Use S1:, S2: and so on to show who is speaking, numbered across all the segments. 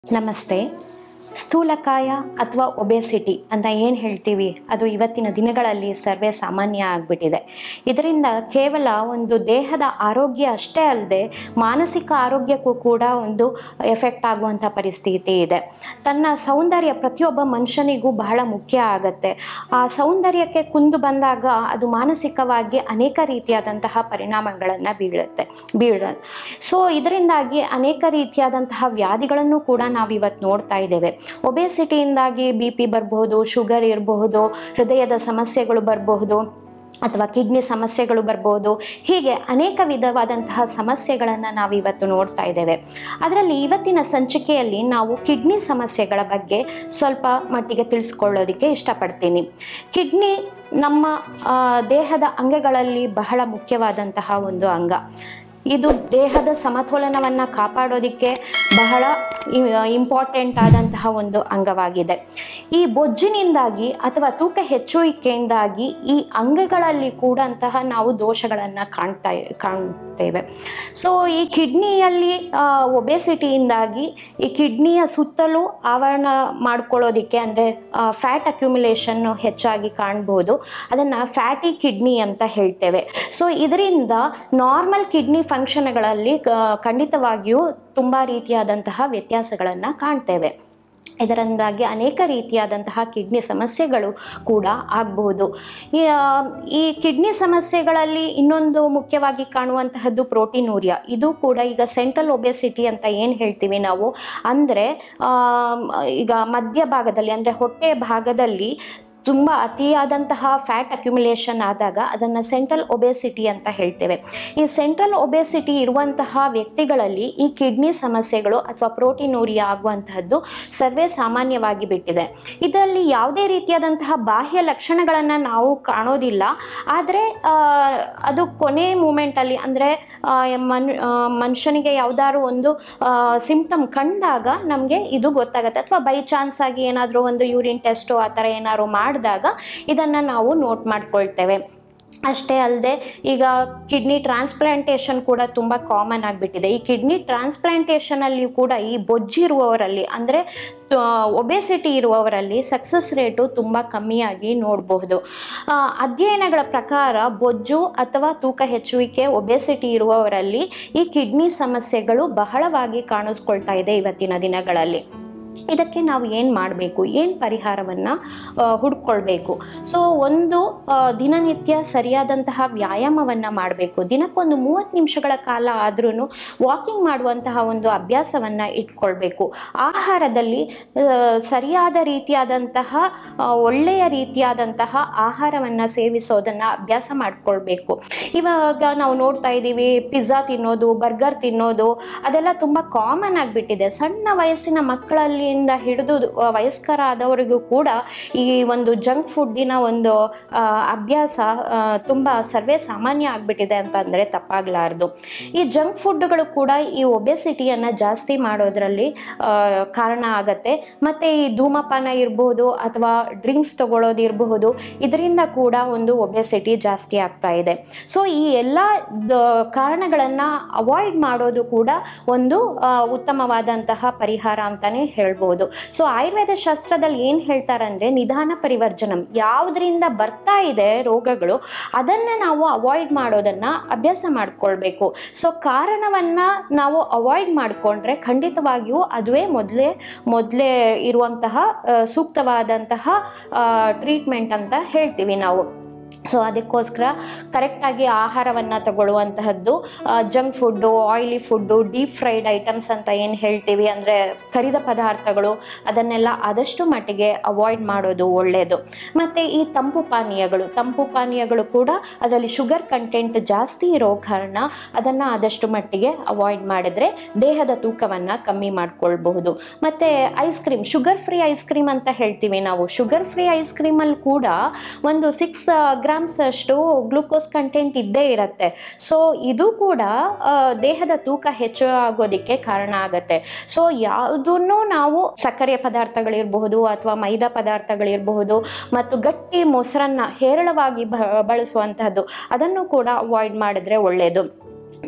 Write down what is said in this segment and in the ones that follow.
S1: ನಮಸ್ತೆ ಸ್ಥೂಲಕಾಯ ಅಥವಾ ಒಬೆಸಿಟಿ ಅಂತ ಏನು ಹೇಳ್ತೀವಿ ಅದು ಇವತ್ತಿನ ದಿನಗಳಲ್ಲಿ ಸರ್ವೇ ಸಾಮಾನ್ಯ ಆಗಿಬಿಟ್ಟಿದೆ ಇದರಿಂದ ಕೇವಲ ಒಂದು ದೇಹದ ಆರೋಗ್ಯ ಅಷ್ಟೇ ಅಲ್ಲದೆ ಮಾನಸಿಕ ಆರೋಗ್ಯಕ್ಕೂ ಕೂಡ ಒಂದು ಎಫೆಕ್ಟ್ ಆಗುವಂಥ ಪರಿಸ್ಥಿತಿ ಇದೆ ತನ್ನ ಸೌಂದರ್ಯ ಪ್ರತಿಯೊಬ್ಬ ಮನುಷ್ಯನಿಗೂ ಬಹಳ ಮುಖ್ಯ ಆಗತ್ತೆ ಆ ಸೌಂದರ್ಯಕ್ಕೆ ಕುಂದು ಬಂದಾಗ ಅದು ಮಾನಸಿಕವಾಗಿ ಅನೇಕ ರೀತಿಯಾದಂತಹ ಪರಿಣಾಮಗಳನ್ನು ಬೀಳುತ್ತೆ ಬೀಳ ಸೊ ಇದರಿಂದಾಗಿ ಅನೇಕ ರೀತಿಯಾದಂತಹ ವ್ಯಾಧಿಗಳನ್ನು ಕೂಡ ನಾವು ಇವತ್ತು ನೋಡ್ತಾ ಇದ್ದೇವೆ ಒಬೆಸಿಟಿಯಿಂದಾಗಿ ಬಿ ಪಿ ಬರಬಹುದು ಶುಗರ್ ಇರಬಹುದು ಹೃದಯದ ಸಮಸ್ಯೆಗಳು ಬರಬಹುದು ಅಥವಾ ಕಿಡ್ನಿ ಸಮಸ್ಯೆಗಳು ಬರ್ಬೋದು ಹೀಗೆ ಅನೇಕ ವಿಧವಾದಂತಹ ಸಮಸ್ಯೆಗಳನ್ನು ನಾವು ಇವತ್ತು ನೋಡ್ತಾ ಇದ್ದೇವೆ ಅದರಲ್ಲಿ ಇವತ್ತಿನ ಸಂಚಿಕೆಯಲ್ಲಿ ನಾವು ಕಿಡ್ನಿ ಸಮಸ್ಯೆಗಳ ಬಗ್ಗೆ ಸ್ವಲ್ಪ ಮಟ್ಟಿಗೆ ತಿಳಿಸ್ಕೊಳ್ಳೋದಕ್ಕೆ ಇಷ್ಟಪಡ್ತೀನಿ ಕಿಡ್ನಿ ನಮ್ಮ ಆ, ದೇಹದ ಅಂಗಗಳಲ್ಲಿ ಬಹಳ ಮುಖ್ಯವಾದಂತಹ ಒಂದು ಅಂಗ ಇದು ದೇಹದ ಸಮತೋಲನವನ್ನು ಕಾಪಾಡೋದಕ್ಕೆ ಬಹಳ ಇಂಪಾರ್ಟೆಂಟ್ ಆದಂತಹ ಒಂದು ಅಂಗವಾಗಿದೆ ಈ ಬೊಜ್ಜಿನಿಂದಾಗಿ ಅಥವಾ ತೂಕ ಹೆಚ್ಚುವಿಕೆಯಿಂದಾಗಿ ಈ ಅಂಗಗಳಲ್ಲಿ ಕೂಡ ಅಂತಹ ನಾವು ದೋಷಗಳನ್ನು ಕಾಣ್ತಾ ಕಾಣ್ತೇವೆ ಸೊ ಈ ಕಿಡ್ನಿಯಲ್ಲಿ ಒಬೆಸಿಟಿಯಿಂದಾಗಿ ಈ ಕಿಡ್ನಿಯ ಸುತ್ತಲೂ ಆವರಣ ಮಾಡ್ಕೊಳ್ಳೋದಿಕ್ಕೆ ಅಂದರೆ ಫ್ಯಾಟ್ ಅಕ್ಯುಮುಲೇಷನ್ ಹೆಚ್ಚಾಗಿ ಕಾಣ್ಬೋದು ಅದನ್ನು ಫ್ಯಾಟಿ ಕಿಡ್ನಿ ಅಂತ ಹೇಳ್ತೇವೆ ಸೊ ಇದರಿಂದ ನಾರ್ಮಲ್ ಕಿಡ್ನಿ ಫಂಕ್ಷನ್ಗಳಲ್ಲಿ ಖಂಡಿತವಾಗಿಯೂ ತುಂಬ ರೀತಿಯಾದಂತಹ ವ್ಯತ್ಯಾಸಗಳನ್ನು ಕಾಣ್ತೇವೆ ಇದರಿಂದಾಗಿ ಅನೇಕ ರೀತಿಯಾದಂತಹ ಕಿಡ್ನಿ ಸಮಸ್ಯೆಗಳು ಕೂಡ ಆಗಬಹುದು ಈ ಆ, ಈ ಕಿಡ್ನಿ ಸಮಸ್ಯೆಗಳಲ್ಲಿ ಇನ್ನೊಂದು ಮುಖ್ಯವಾಗಿ ಕಾಣುವಂತಹದ್ದು ಪ್ರೋಟೀನೂರಿಯಾ ಇದು ಕೂಡ ಈಗ ಸೆಂಟ್ರಲ್ ಒಬೆಸಿಟಿ ಅಂತ ಏನು ಹೇಳ್ತೀವಿ ನಾವು ಅಂದರೆ ಈಗ ಮಧ್ಯಭಾಗದಲ್ಲಿ ಅಂದರೆ ಹೊಟ್ಟೆ ಭಾಗದಲ್ಲಿ ತುಂಬ ಅತಿಯಾದಂತಹ ಫ್ಯಾಟ್ ಅಕ್ಯುಮುಲೇಷನ್ ಆದಾಗ ಅದನ್ನು ಸೆಂಟ್ರಲ್ ಒಬೆಸಿಟಿ ಅಂತ ಹೇಳ್ತೇವೆ ಈ ಸೆಂಟ್ರಲ್ ಒಬೆಸಿಟಿ ಇರುವಂತಹ ವ್ಯಕ್ತಿಗಳಲ್ಲಿ ಈ ಕಿಡ್ನಿ ಸಮಸ್ಯೆಗಳು ಅಥವಾ ಪ್ರೋಟೀನೂರಿಯಾ ಆಗುವಂತಹದ್ದು ಸರ್ವೇ ಸಾಮಾನ್ಯವಾಗಿ ಬಿಟ್ಟಿದೆ ಇದರಲ್ಲಿ ಯಾವುದೇ ರೀತಿಯಾದಂತಹ ಬಾಹ್ಯ ಲಕ್ಷಣಗಳನ್ನು ನಾವು ಕಾಣೋದಿಲ್ಲ ಆದರೆ ಅದು ಕೊನೆ ಮೂಮೆಂಟಲ್ಲಿ ಅಂದರೆ ಮನ್ ಆ, ಮನುಷ್ಯನಿಗೆ ಯಾವುದಾದ್ರು ಒಂದು ಸಿಂಪ್ಟಮ್ ಕಂಡಾಗ ನಮಗೆ ಇದು ಗೊತ್ತಾಗುತ್ತೆ ಅಥವಾ ಬೈ ಚಾನ್ಸ್ ಆಗಿ ಏನಾದರೂ ಒಂದು ಯೂರಿನ್ ಟೆಸ್ಟು ಆ ಥರ ಏನಾದ್ರು ಮಾಡಿದಾಗ ಇದನ್ನು ನಾವು ನೋಟ್ ಮಾಡ್ಕೊಳ್ತೇವೆ ಅಷ್ಟೇ ಅಲ್ಲದೆ ಈಗ ಕಿಡ್ನಿ ಟ್ರಾನ್ಸ್ಪ್ಲಾಂಟೇಷನ್ ಕೂಡ ತುಂಬ ಕಾಮನ್ ಆಗಿಬಿಟ್ಟಿದೆ ಈ ಕಿಡ್ನಿ ಟ್ರಾನ್ಸ್ಪ್ಲಾಂಟೇಷನಲ್ಲಿಯೂ ಕೂಡ ಈ ಬೊಜ್ಜಿರುವವರಲ್ಲಿ ಅಂದರೆ ಒಬೆಸಿಟಿ ಇರುವವರಲ್ಲಿ ಸಕ್ಸಸ್ ರೇಟು ತುಂಬ ಕಮ್ಮಿಯಾಗಿ ನೋಡಬಹುದು ಆ, ಅಧ್ಯಯನಗಳ ಪ್ರಕಾರ ಬೊಜ್ಜು ಅಥವಾ ತೂಕ ಹೆಚ್ಚುವಿಕೆ ಒಬೆಸಿಟಿ ಇರುವವರಲ್ಲಿ ಈ ಕಿಡ್ನಿ ಸಮಸ್ಯೆಗಳು ಬಹಳವಾಗಿ ಕಾಣಿಸ್ಕೊಳ್ತಾ ಇದೆ ಇವತ್ತಿನ ದಿನಗಳಲ್ಲಿ ಇದಕ್ಕೆ ನಾವು ಏನು ಮಾಡಬೇಕು ಏನು ಪರಿಹಾರವನ್ನು ಹುಡ್ಕೊಳ್ಬೇಕು ಸೊ ಒಂದು ಆ, ದಿನನಿತ್ಯ ಸರಿಯಾದಂತಹ ವ್ಯಾಯಾಮವನ್ನು ಮಾಡಬೇಕು ದಿನಕ್ಕೊಂದು ಮೂವತ್ತು ನಿಮಿಷಗಳ ಕಾಲ ಆದ್ರೂ ವಾಕಿಂಗ್ ಮಾಡುವಂತಹ ಒಂದು ಅಭ್ಯಾಸವನ್ನು ಇಟ್ಕೊಳ್ಬೇಕು ಆಹಾರದಲ್ಲಿ ಆ, ಸರಿಯಾದ ರೀತಿಯಾದಂತಹ ಆ, ಒಳ್ಳೆಯ ರೀತಿಯಾದಂತಹ ಆಹಾರವನ್ನು ಸೇವಿಸೋದನ್ನು ಅಭ್ಯಾಸ ಮಾಡ್ಕೊಳ್ಬೇಕು ಇವಾಗ ನಾವು ನೋಡ್ತಾ ಇದ್ದೀವಿ ಪಿಜ್ಜಾ ತಿನ್ನೋದು ಬರ್ಗರ್ ತಿನ್ನೋದು ಅದೆಲ್ಲ ತುಂಬ ಕಾಮನ್ ಆಗಿಬಿಟ್ಟಿದೆ ಸಣ್ಣ ವಯಸ್ಸಿನ ಮಕ್ಕಳಲ್ಲಿಂದ ಹಿಡಿದು ಆ, ವಯಸ್ಕರಾದವರಿಗೂ ಕೂಡ ಈ ಒಂದು ಜಂಕ್ ಫುಡ್ಡಿನ ಒಂದು ಆ, ಅಭ್ಯಾಸ ಆ, ತುಂಬ ಸರ್ವೇ ಸಾಮಾನ್ಯ ಆಗಿಬಿಟ್ಟಿದೆ ಅಂತಂದರೆ ತಪ್ಪಾಗಲಾರ್ದು ಈ ಜಂಕ್ ಫುಡ್ಗಳು ಕೂಡ ಈ ಒಬೆಸಿಟಿಯನ್ನು ಜಾಸ್ತಿ ಮಾಡೋದ್ರಲ್ಲಿ ಆ, ಕಾರಣ ಆಗತ್ತೆ ಮತ್ತು ಈ ಧೂಮಪಾನ ಇರಬಹುದು ಅಥವಾ ಡ್ರಿಂಕ್ಸ್ ತಗೊಳ್ಳೋದಿರಬಹುದು ಇದರಿಂದ ಕೂಡ ಒಂದು ಒಬೆಸಿಟಿ ಜಾಸ್ತಿ ಆಗ್ತಾ ಇದೆ ಸೊ ಈ ಎಲ್ಲ ಕಾರಣಗಳನ್ನು ಅವಾಯ್ಡ್ ಮಾಡೋದು ಕೂಡ ಒಂದು ಆ, ಉತ್ತಮವಾದಂತಹ ಪರಿಹಾರ ಅಂತಾನೆ ಹೇಳ್ಬೋದು ಸೊ ಆಯುರ್ವೇದ ಶಾಸ್ತ್ರದಲ್ಲಿ ಏನು ಹೇಳ್ತಾರೆ ಅಂದರೆ ನಿಧಾನ ಪರಿವರ್ಜನಂ ಯಾವುದರಿಂದ ಬರ್ತಾ ಇದೆ ರೋಗಗಳು ಅದನ್ನು ನಾವು ಅವಾಯ್ಡ್ ಮಾಡೋದನ್ನು ಅಭ್ಯಾಸ ಮಾಡ್ಕೊಳ್ಬೇಕು ಸೊ ಕಾರಣವನ್ನು ನಾವು ಅವಾಯ್ಡ್ ಮಾಡಿಕೊಂಡ್ರೆ ಖಂಡಿತವಾಗಿಯೂ ಅದುವೇ ಮೊದಲೇ ಮೊದಲೇ ಇರುವಂತಹ ಆ, ಸೂಕ್ತವಾದಂತಹ ಟ್ರೀಟ್ಮೆಂಟ್ ಅಂತ ಹೇಳ್ತೀವಿ ನಾವು ಸೊ ಅದಕ್ಕೋಸ್ಕರ ಕರೆಕ್ಟಾಗಿ ಆಹಾರವನ್ನು ತಗೊಳ್ಳುವಂತಹದ್ದು junk food oily food deep fried items ಅಂತ ಏನು ಹೇಳ್ತೀವಿ ಅಂದರೆ ಕರಿದ ಪದಾರ್ಥಗಳು ಅದನ್ನೆಲ್ಲ ಆದಷ್ಟು ಮಟ್ಟಿಗೆ ಅವಾಯ್ಡ್ ಮಾಡೋದು ಒಳ್ಳೆಯದು ಮತ್ತು ಈ ತಂಪು ಪಾನೀಯಗಳು ತಂಪು ಪಾನೀಯಗಳು ಕೂಡ ಅದರಲ್ಲಿ ಶುಗರ್ ಕಂಟೆಂಟ್ ಜಾಸ್ತಿ ಇರೋ ಕಾರಣ ಅದನ್ನು ಆದಷ್ಟು ಮಟ್ಟಿಗೆ ಅವಾಯ್ಡ್ ಮಾಡಿದ್ರೆ ದೇಹದ ತೂಕವನ್ನು ಕಮ್ಮಿ ಮಾಡ್ಕೊಳ್ಬಹುದು ಮತ್ತು ice cream sugar free ice cream ಅಂತ ಹೇಳ್ತೀವಿ ನಾವು ಶುಗರ್ ಫ್ರೀ ಐಸ್ ಕ್ರೀಮಲ್ಲಿ ಕೂಡ ಒಂದು ಸಿಕ್ಸ್ ಗ್ರಾಮ್ಸ್ ಅಷ್ಟು ಗ್ಲೂಕೋಸ್ ಕಂಟೆಂಟ್ ಇದ್ದೇ ಇರುತ್ತೆ ಸೊ ಇದು ಕೂಡ ಆ, ದೇಹದ ತೂಕ ಹೆಚ್ಚು ಆಗೋದಕ್ಕೆ ಕಾರಣ ಆಗತ್ತೆ ಸೊ ಯಾವುದನ್ನು ನಾವು ಸಕ್ಕರೆಯ ಪದಾರ್ಥಗಳಿರಬಹುದು ಅಥವಾ ಮೈದಾ ಪದಾರ್ಥಗಳಿರಬಹುದು ಮತ್ತು ಗಟ್ಟಿ ಮೊಸರನ್ನ ಹೇರಳವಾಗಿ ಬ ಬಳಸುವಂತಹದ್ದು ಅದನ್ನು ಕೂಡ ಅವಾಯ್ಡ್ ಮಾಡಿದ್ರೆ ಒಳ್ಳೆಯದು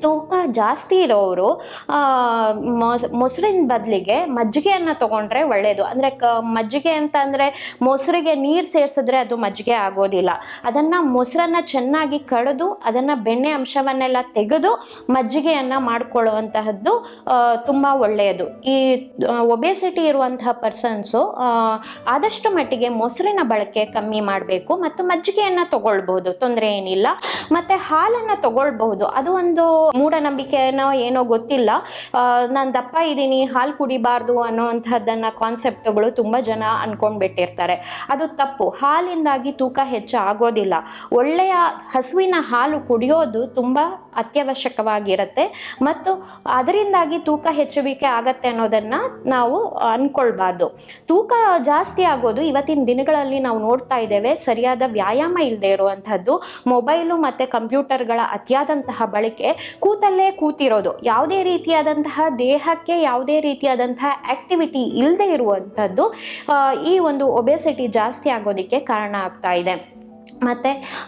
S1: ತೂಕ ಜಾಸ್ತಿ ಇರೋರು ಆ, ಮೊಸ್- ಮೊಸರಿನ ಬದಲಿಗೆ ಮಜ್ಜಿಗೆಯನ್ನು ತಗೊಂಡ್ರೆ ಒಳ್ಳೆಯದು ಅಂದರೆ ಕ ಮಜ್ಜಿಗೆ ಅಂತ ಅಂದರೆ ಮೊಸರಿಗೆ ನೀರು ಸೇರಿಸಿದ್ರೆ ಅದು ಮಜ್ಜಿಗೆ ಆಗೋದಿಲ್ಲ ಅದನ್ನು ಮೊಸರನ್ನು ಚೆನ್ನಾಗಿ ಕಡಿದು ಅದನ್ನು ಬೆಣ್ಣೆ ಅಂಶವನ್ನೆಲ್ಲ ತೆಗೆದು ಮಜ್ಜಿಗೆಯನ್ನು ಮಾಡಿಕೊಳ್ಳುವಂತಹದ್ದು ತುಂಬ ಒಳ್ಳೆಯದು ಈ ಒಬೆಸಿಟಿ ಇರುವಂತಹ ಪರ್ಸನ್ಸು ಆದಷ್ಟು ಮಟ್ಟಿಗೆ ಮೊಸರಿನ ಬಳಕೆ ಕಮ್ಮಿ ಮಾಡಬೇಕು ಮತ್ತು ಮಜ್ಜಿಗೆಯನ್ನು ತಗೊಳ್ಬಹುದು ತೊಂದರೆ ಏನಿಲ್ಲ ಮತ್ತು ಹಾಲನ್ನು ತಗೊಳ್ಬಹುದು ಅದು ಒಂದು ಮೂಢನಂಬಿಕೆನೋ ಏನೋ ಗೊತ್ತಿಲ್ಲ ನಾನು ದಪ್ಪ ಇದ್ದೀನಿ ಹಾಲು ಕುಡಿಬಾರ್ದು ಅನ್ನೋವಂಥದ್ದನ್ನು ಕಾನ್ಸೆಪ್ಟ್ಗಳು ತುಂಬ ಜನ ಅನ್ಕೊಂಡ್ಬಿಟ್ಟಿರ್ತಾರೆ ಅದು ತಪ್ಪು ಹಾಲಿಂದಾಗಿ ತೂಕ ಹೆಚ್ಚು ಆಗೋದಿಲ್ಲ ಒಳ್ಳೆಯ ಹಸುವಿನ ಹಾಲು ಕುಡಿಯೋದು ತುಂಬ ಅತ್ಯವಶ್ಯಕವಾಗಿರುತ್ತೆ ಮತ್ತು ಅದರಿಂದಾಗಿ ತೂಕ ಹೆಚ್ಚುವಿಕೆ ಆಗತ್ತೆ ಅನ್ನೋದನ್ನು ನಾವು ಅನ್ಕೊಳ್ಬಾರ್ದು ತೂಕ ಜಾಸ್ತಿ ಆಗೋದು ಇವತ್ತಿನ ದಿನಗಳಲ್ಲಿ ನಾವು ನೋಡ್ತಾ ಇದ್ದೇವೆ ಸರಿಯಾದ ವ್ಯಾಯಾಮ ಇಲ್ಲದೆ ಇರುವಂಥದ್ದು ಮೊಬೈಲು ಮತ್ತು ಕಂಪ್ಯೂಟರ್ಗಳ ಅತಿಯಾದಂತಹ ಬಳಕೆ ಕೂತಲ್ಲೇ ಕೂತಿರೋದು ಯಾವುದೇ ರೀತಿಯಾದಂತಹ ದೇಹಕ್ಕೆ ಯಾವುದೇ ರೀತಿಯಾದಂತಹ ಆಕ್ಟಿವಿಟಿ ಇಲ್ಲದೆ ಇರುವಂಥದ್ದು ಆ, ಈ ಒಂದು ಒಬೆಸಿಟಿ ಜಾಸ್ತಿ ಆಗೋದಕ್ಕೆ ಕಾರಣ ಆಗ್ತಾ ಇದೆ ಮತ್ತು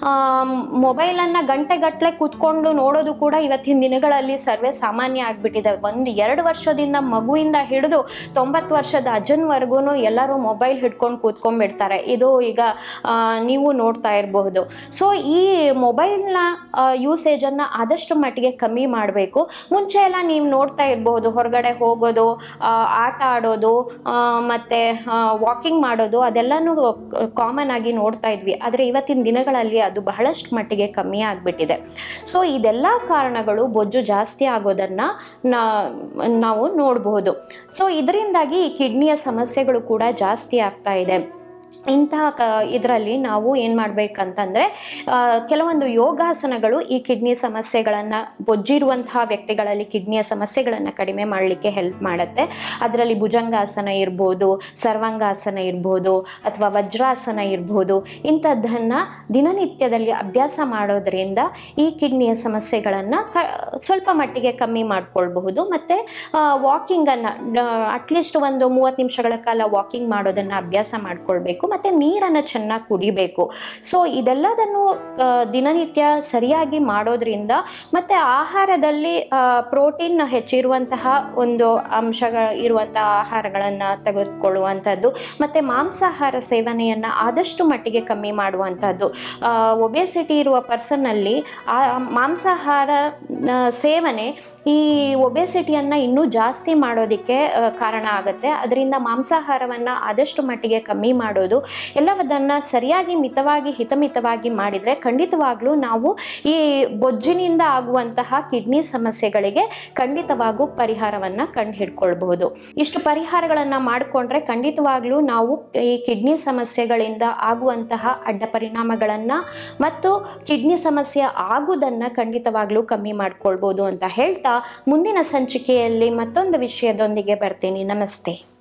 S1: ಮೊಬೈಲನ್ನು ಗಂಟೆಗಟ್ಟಲೆ ಕೂತ್ಕೊಂಡು ನೋಡೋದು ಕೂಡ ಇವತ್ತಿನ ದಿನಗಳಲ್ಲಿ ಸರ್ವೇ ಸಾಮಾನ್ಯ ಆಗಿಬಿಟ್ಟಿದೆ ಒಂದು ಎರಡು ವರ್ಷದಿಂದ ಮಗುವಿಂದ ಹಿಡಿದು ತೊಂಬತ್ತು ವರ್ಷದ ಅಜ್ಜನವರೆಗೂ ಎಲ್ಲರೂ ಮೊಬೈಲ್ ಹಿಡ್ಕೊಂಡು ಕೂತ್ಕೊಂಡ್ಬಿಡ್ತಾರೆ ಇದು ಈಗ ಆ, ನೀವು ನೋಡ್ತಾ ಇರಬಹುದು ಸೊ ಈ ಮೊಬೈಲ್ನ ಯೂಸೇಜನ್ನು ಆದಷ್ಟು ಮಟ್ಟಿಗೆ ಕಮ್ಮಿ ಮಾಡಬೇಕು ಮುಂಚೆ ಎಲ್ಲ ನೀವು ನೋಡ್ತಾ ಇರಬಹುದು ಹೊರಗಡೆ ಹೋಗೋದು ಆ, ಆಟ ಆಡೋದು ಮತ್ತು ವಾಕಿಂಗ್ ಮಾಡೋದು ಅದೆಲ್ಲನೂ ಕಾಮನ್ ಆಗಿ ನೋಡ್ತಾ ಇದ್ವಿ ಆದರೆ ಇವತ್ತಿನ ದಿನಗಳಲ್ಲಿ ಅದು ಬಹಳಷ್ಟು ಮಟ್ಟಿಗೆ ಕಮ್ಮಿ ಆಗಿಬಿಟ್ಟಿದೆ ಸೊ ಇದೆಲ್ಲ ಕಾರಣಗಳು ಬೊಜ್ಜು ಜಾಸ್ತಿ ಆಗೋದನ್ನು ನಾವು ನೋಡಬಹುದು ಸೊ ಇದರಿಂದಾಗಿ ಈ ಕಿಡ್ನಿಯ ಸಮಸ್ಯೆಗಳು ಕೂಡ ಜಾಸ್ತಿ ಆಗ್ತಾ ಇದೆ ಇಂತಹ ಕ ಇದರಲ್ಲಿ ನಾವು ಏನು ಮಾಡಬೇಕಂತಂದರೆ ಕೆಲವೊಂದು ಯೋಗಾಸನಗಳು ಈ ಕಿಡ್ನಿ ಸಮಸ್ಯೆಗಳನ್ನು ಬೊಜ್ಜಿರುವಂತಹ ವ್ಯಕ್ತಿಗಳಲ್ಲಿ ಕಿಡ್ನಿಯ ಸಮಸ್ಯೆಗಳನ್ನು ಕಡಿಮೆ ಮಾಡಲಿಕ್ಕೆ ಹೆಲ್ಪ್ ಮಾಡುತ್ತೆ ಅದರಲ್ಲಿ ಭುಜಂಗಾಸನ ಇರ್ಬೋದು ಸರ್ವಾಂಗಾಸನ ಇರ್ಬೋದು ಅಥವಾ ವಜ್ರಾಸನ ಇರ್ಬೋದು ಇಂಥದ್ದನ್ನು ದಿನನಿತ್ಯದಲ್ಲಿ ಅಭ್ಯಾಸ ಮಾಡೋದರಿಂದ ಈ ಕಿಡ್ನಿಯ ಸಮಸ್ಯೆಗಳನ್ನು ಕ ಸ್ವಲ್ಪ ಮಟ್ಟಿಗೆ ಕಮ್ಮಿ ಮಾಡ್ಕೊಳ್ಬಹುದು ಮತ್ತು ವಾಕಿಂಗನ್ನು ಅಟ್ಲೀಸ್ಟ್ ಒಂದು ಮೂವತ್ತು ನಿಮಿಷಗಳ ಕಾಲ ವಾಕಿಂಗ್ ಮಾಡೋದನ್ನು ಅಭ್ಯಾಸ ಮಾಡ್ಕೊಳ್ಬೇಕು ಮತ್ತು ನೀರನ್ನು ಚೆನ್ನಾಗಿ ಕುಡಿಬೇಕು ಸೊ ಇದೆಲ್ಲದನ್ನು ಆ, ದಿನನಿತ್ಯ ಸರಿಯಾಗಿ ಮಾಡೋದ್ರಿಂದ ಮತ್ತು ಆಹಾರದಲ್ಲಿ ಪ್ರೋಟೀನ್ ಹೆಚ್ಚಿರುವಂತಹ ಒಂದು ಅಂಶಗಳ ಇರುವಂತಹ ಆಹಾರಗಳನ್ನು ತೆಗೆದುಕೊಳ್ಳುವಂಥದ್ದು ಮತ್ತು ಮಾಂಸಾಹಾರ ಸೇವನೆಯನ್ನು ಆದಷ್ಟು ಮಟ್ಟಿಗೆ ಕಮ್ಮಿ ಮಾಡುವಂಥದ್ದು ಒಬೆಸಿಟಿ ಇರುವ ಪರ್ಸನ್ನಲ್ಲಿ ಆ ಮಾಂಸಾಹಾರ ಆ, ಸೇವನೆ ಈ ಒಬೆಸಿಟಿಯನ್ನು ಇನ್ನೂ ಜಾಸ್ತಿ ಮಾಡೋದಕ್ಕೆ ಆ, ಕಾರಣ ಆಗುತ್ತೆ ಅದರಿಂದ ಮಾಂಸಾಹಾರವನ್ನು ಆದಷ್ಟು ಮಟ್ಟಿಗೆ ಕಮ್ಮಿ ಮಾಡೋದು ಎಲ್ಲವದನ್ನು ಸರಿಯಾಗಿ ಮಿತವಾಗಿ ಹಿತಮಿತವಾಗಿ ಮಾಡಿದರೆ ಖಂಡಿತವಾಗ್ಲೂ ನಾವು ಈ ಬೊಜ್ಜಿನಿಂದ ಆಗುವಂತಹ ಕಿಡ್ನಿ ಸಮಸ್ಯೆಗಳಿಗೆ ಖಂಡಿತವಾಗೂ ಪರಿಹಾರವನ್ನು ಕಂಡು ಹಿಡ್ಕೊಳ್ಬಹುದು ಇಷ್ಟು ಪರಿಹಾರಗಳನ್ನು ಮಾಡಿಕೊಂಡ್ರೆ ಖಂಡಿತವಾಗ್ಲೂ ನಾವು ಈ ಕಿಡ್ನಿ ಸಮಸ್ಯೆಗಳಿಂದ ಆಗುವಂತಹ ಅಡ್ಡ ಪರಿಣಾಮಗಳನ್ನು ಮತ್ತು ಕಿಡ್ನಿ ಸಮಸ್ಯೆ ಆಗುವುದನ್ನು ಖಂಡಿತವಾಗ್ಲೂ ಕಮ್ಮಿ ಮಾಡ್ಕೊಳ್ಬೋದು ಅಂತ ಹೇಳ್ತಾ ಮುಂದಿನ ಸಂಚಿಕೆಯಲ್ಲಿ ಮತ್ತೊಂದು ವಿಷಯದೊಂದಿಗೆ ಬರ್ತೀನಿ ನಮಸ್ತೆ